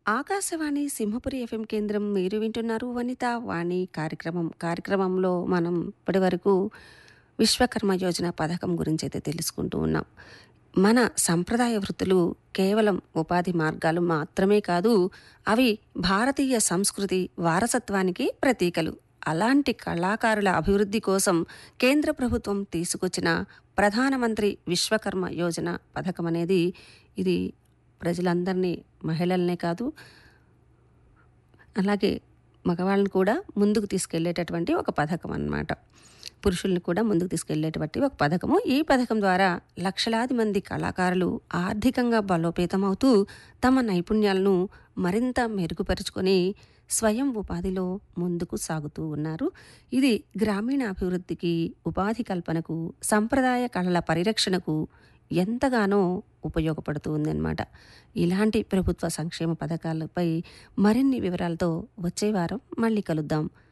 Akashvani Simhapuri FM కేంద్రం మీరు వింటున్నారు వనిత వాణి కార్యక్రమం కార్యక్రమంలో మనం ఇప్పటివరకు విశ్వకర్మ యోజన పథకం గురించి అయితే తెలుసుకుంటూ ఉన్నాం మన సంప్రదాయ వృత్తులు కేవలం ఉపాధి మార్గాలు మాత్రమే కాదు అవి భారతీయ సంస్కృతి వారసత్వానికి ప్రతీకలు అలాంటి కళాకారుల అభివృద్ధి కోసం కేంద్ర ప్రభుత్వం తీసుకొచ్చిన ప్రధానమంత్రి విశ్వకర్మ యోజన పథకం అనేది ఇది ప్రజలందరినీ మహిళలనే కాదు అలాగే మగవాళ్ళని కూడా ముందుకు తీసుకెళ్లేటటువంటి ఒక పథకం అన్నమాట పురుషుల్ని కూడా ముందుకు తీసుకెళ్లేటువంటి ఒక పథకము ఈ పథకం ద్వారా లక్షలాది మంది కళాకారులు ఆర్థికంగా బలోపేతమవుతూ తమ నైపుణ్యాలను మరింత మెరుగుపరుచుకొని స్వయం ఉపాధిలో ముందుకు సాగుతూ ఉన్నారు ఇది గ్రామీణ అభివృద్ధికి ఉపాధి కల్పనకు సంప్రదాయ కళల పరిరక్షణకు ఎంతగానో ఉపయోగపడుతూ ఉందన్నమాట ఇలాంటి ప్రభుత్వ సంక్షేమ పథకాలపై మరిన్ని వివరాలతో వచ్చే వారం మళ్ళీ కలుద్దాం